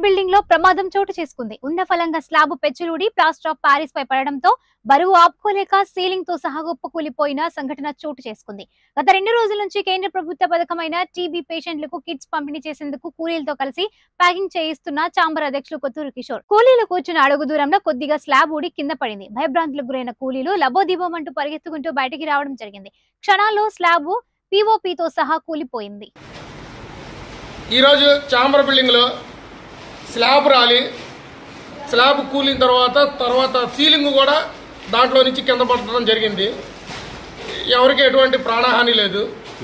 building లో ప్రమాదం చోటు చేసుకుంది ఉన్న ఫలంగా స్లాబ్ పెచ్చులూడి ప్లాస్టర్ ఆఫ్ ప్యారిస్ పై పడడంతో బరువు ఆపుకోలేక సీలింగ్ తో సహా కుప్పకూలిపోయిన సంఘటన చోటు చేసుకుంది గత రెండు రోజుల నుంచి కేంద్ర ప్రభుత్వ పథకమైన టీబీ పేషెంట్లకు కిట్స్ పంపిణీ చేసేందుకు కూలీలతో కలిసి ప్యాకింగ్ చేయిస్తున్న చాంబర్ అధ్యక్షులు కొత్తూరు కిషోర్ కూలీలు కూర్చున్న అడుగు దూరంలో కొద్దిగా స్లాబ్ ఊడి కింద పడింది భయభ్రాంతులకు గురైన కూలీలు లబోదిబోమంటూ పరిగెత్తుకుంటూ బయటికి రావడం జరిగింది క్షణాల్లో స్లాబ్ పీఓపీతో సహా కూలిపోయింది ఈరోజు చాంబర్ బిల్డింగ్లో స్లాబ్ రాలి స్లాబ్ కూలిన తర్వాత తర్వాత సీలింగ్ కూడా దాంట్లో నుంచి కింద పడటం జరిగింది ఎవరికి ఎటువంటి ప్రాణహాని లేదు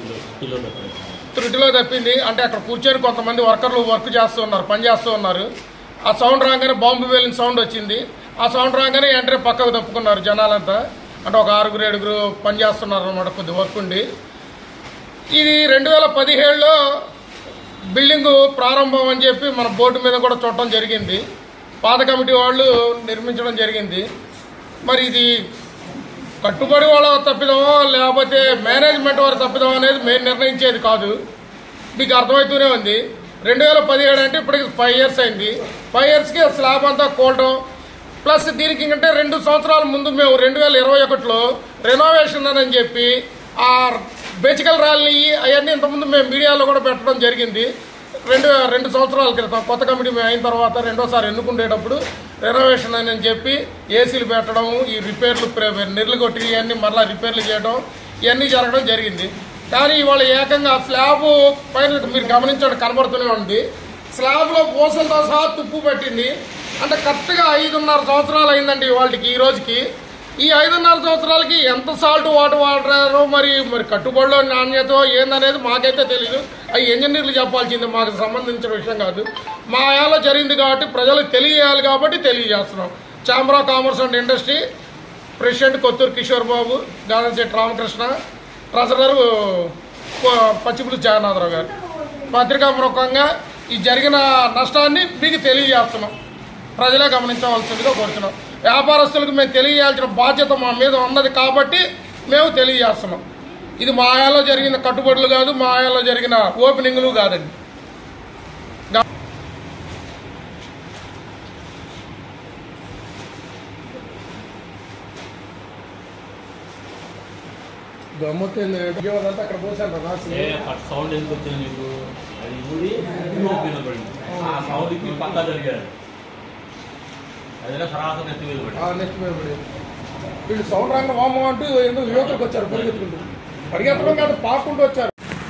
త్రుటిలో తప్పింది అంటే అక్కడ కూర్చొని కొంతమంది వర్కర్లు వర్క్ చేస్తూ ఉన్నారు పని చేస్తూ ఉన్నారు ఆ సౌండ్ రాగానే బాంబు వేలిన సౌండ్ వచ్చింది ఆ సౌండ్ రాగానే వెంటనే పక్కకు తప్పుకున్నారు జనాలంతా అంటే ఒక ఆరుగురు ఏడుగురు పని చేస్తున్నారు అనమాట కొద్ది వర్క్ ఉండి ఇది రెండు వేల పదిహేడులో బిల్డింగ్ ప్రారంభం అని చెప్పి మన బోర్డు మీద కూడా చూడటం జరిగింది పాత కమిటీ వాళ్ళు నిర్మించడం జరిగింది మరి ఇది కట్టుబడి వాళ్ళ తప్పిదమో లేకపోతే మేనేజ్మెంట్ వారి తప్పిదమో అనేది మేము నిర్ణయించేది కాదు మీకు అర్థమవుతూనే ఉంది రెండు వేల పదిహేడు అంటే ఇప్పటికి ఫైవ్ ఇయర్స్ అయింది ఫైవ్ ఇయర్స్కి స్లాబ్ అంతా కోల్టం ప్లస్ దీనికి ఇంకంటే రెండు సంవత్సరాల ముందు మేము రెండు వేల ఇరవై ఒకటిలో రెనోవేషన్ అని చెప్పి ఆ బేచికల్ ర్యాలీ అవన్నీ ఇంతకుముందు మేము మీడియాలో కూడా పెట్టడం జరిగింది రెండు రెండు సంవత్సరాల క్రితం కొత్త కమిటీ మేము అయిన తర్వాత రెండోసారి ఎన్నుకుండేటప్పుడు రెనోవేషన్ అని చెప్పి ఏసీలు పెట్టడం ఈ రిపేర్లు నిర్లు కొట్టి ఇవన్నీ మరలా రిపేర్లు చేయడం ఇవన్నీ జరగడం జరిగింది కానీ ఇవాళ ఏకంగా స్లాబ్ పైన మీరు గమనించండి కనబడుతూనే ఉంది స్లాబ్లో పూసలతో సహా తుప్పు పెట్టింది అంటే కరెక్ట్గా ఐదున్నర సంవత్సరాలు అయిందండి వాళ్ళకి ఈ రోజుకి ఈ ఐదున్నర సంవత్సరాలకి ఎంత సాల్ట్ వాటర్ వాడారో మరి మరి కట్టుబడిలో నాణ్యత ఏందనేది మాకైతే తెలియదు అవి ఇంజనీర్లు చెప్పాల్సింది మాకు సంబంధించిన విషయం కాదు మా ఆయాలో జరిగింది కాబట్టి ప్రజలకు తెలియజేయాలి కాబట్టి తెలియజేస్తున్నాం chamber of commerce and industry president Kothuru Kishore Babu Ganamsetti Ramakrishna treasurer Pachipulu Jagannatharao గారు పత్రికాముఖంగా ఈ జరిగిన నష్టాన్ని మీకు తెలియజేస్తున్నాం ప్రజలే గమనించవలసిందిగా కోరుతున్నాం వ్యాపారస్తులకు మేము తెలియజేయాల్సిన బాధ్యత మా మీద ఉన్నది కాబట్టి మేము తెలియజేస్తున్నాం ఇది మా ఆయాలో జరిగిన కట్టుబడులు కాదు మా ఆయాలో జరిగిన ఓపెనింగ్లు కాదండి గమ్మతే అక్కడ పోసాను రాసి ఏ ఫస్ట్ సౌండ్ ఎందుకు వచ్చింది నీకు అది ఊడి ఇంకో కింద పడింది ఆ సౌండ్కి పక్కా జరిగాడు అదే సరాసరి ఎత్తి మీద పడింది ఆ నెక్స్ట్ మీద పడి వీళ్ళు సౌండ్ రాంగ్ వామో అంటూ ఎందుకు యువతకు వచ్చారు పరిగెత్తుకుంటూ పరిగెత్తడం కాదు పాకుంటూ వచ్చారు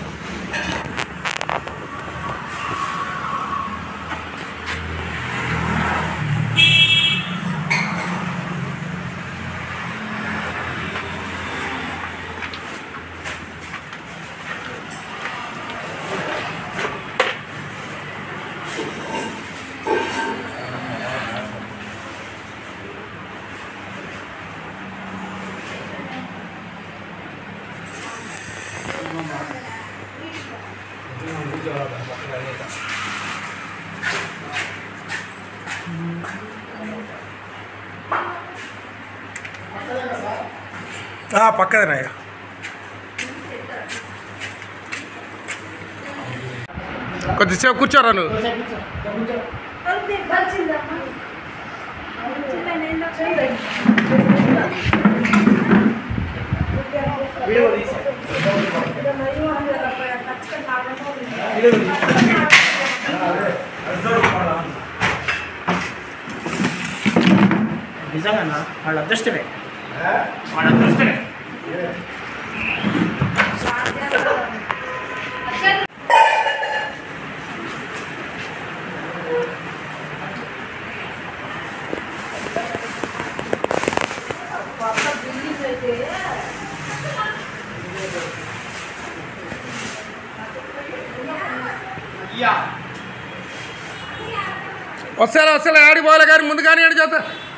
పక్కదేనయ్యా కొద్దిసేపు కూర్చోరా నువ్వు నిజంగా వాళ్ళ అదృష్టమే వాళ్ళ అదృష్టమే వస్తారా వస్తారా ఆడి పోలే గారి ముందు కానీ ఏడు చేస్తా